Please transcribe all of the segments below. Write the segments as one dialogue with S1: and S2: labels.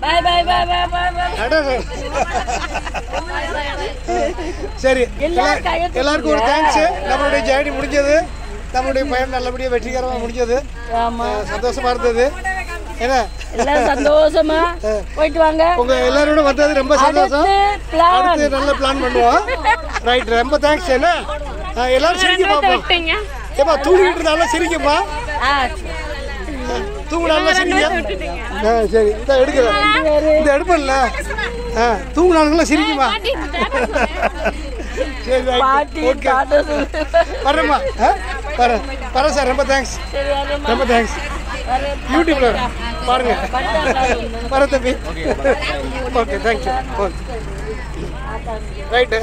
S1: பாய் பாய் பாய் பாய் பாய் பாய்
S2: அடடே. சரி
S1: எல்லாரும் கையை
S2: எல்லாருக்கும் ஒரு தேங்க்ஸ் நம்மளுடைய ஜேர்னி முடிஞ்சது நம்மளுடைய பயணம் நல்லபடியாக வெற்றிகரமாக முடிஞ்சது
S1: ஆமா
S2: அஹ் சந்தோஷமா இருந்தது என்ன
S1: எல்லாம் சந்தோஷமா போயிட்டு வாங்க
S2: உங்க எல்லாரோட வந்தது ரொம்ப சந்தோஷம்
S1: அடுத்து பிளான்
S2: அடுத்து நல்ல பிளான் பண்ணுவோம் ரைட் ரொம்ப தேங்க்ஸ் என்ன அஹ் எல்லாரும் சிரிக்க பார்ப்போம் ஏப்பா தூங்கிட்டு இருந்தாலும் சிரிக்கப்பா
S1: ஆ
S2: தூங்கினாலும் சிரிக்க ஆ சரி இந்த எடுக்கிறேன் இந்த எடுப்பல ஆ தூங்கினாலும் சிரிக்குமா சரி
S1: பாட்டி
S2: ஓகே
S1: தாத்தா சொல்லு.
S2: வரேம்மா ஆ வரேன் வரேன் சார் ரொம்ப தேங்க்ஸ்
S1: சரி வரேம்மா.
S2: ரொம்ப தேங்க்ஸ்
S1: வரேன்.
S2: யூடியூப்ல பாருங்க
S1: வந்துட்டேன்.
S2: வரேன் தம்பி ஓகே தேங்க்யூ ஓகே ரைட்டு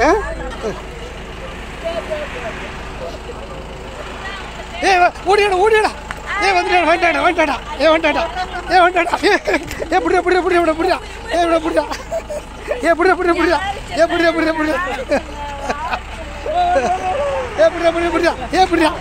S2: ஏ ஓடியாடா ஓடியாடா ஏ வந்துடா வந்துட்டாடா வந்துட்டாடா ஏ வந்துட்டாடா ஏ வந்துட்டாடா ஏ ஏ புடியா புடியா புடியா புடியா புடியா ஏ புடியா புடியா ஏ புடியா புடியா புடியா ஏ புடியா புடியா புடியா ஏ புடியா புடியா புடியா ஏ புடியா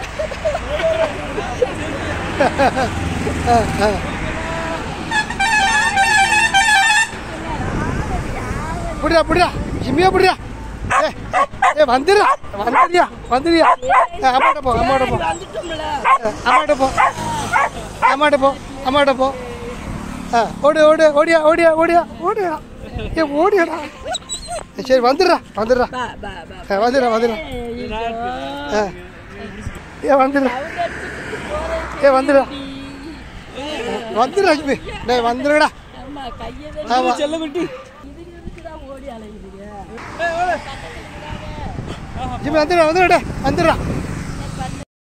S2: புடியா புடியா ஜிம்மியா புடியா ஏ ஏ வந்துடா வந்துடியா வந்துடியா அம்மாட்ட போ அம்மாட்ட போ அம்மாட்ட போ அம்மாட்ட போ அம்மாட்ட போ ஆ ஓடு ஓடு ஓடியா ஓடியா ஓடியா ஓடியா ஏ ஓடியாடா சரி வந்துடுறா வந்துடுறா ஆ, வந்துடுறா வந்துடுறா ஆ ஏ வந்துடுறா ஏ வந்துடுறா வந்துடுறா ஜிம்மி டேய் வந்துடுடா
S1: அம்மா, கையை
S2: ஆமா
S1: இதுக்கு தான் ஓடி அலையுதுங்க
S2: ஜிம்மி வந்துடுறா வந்துடுடா வந்துடுறா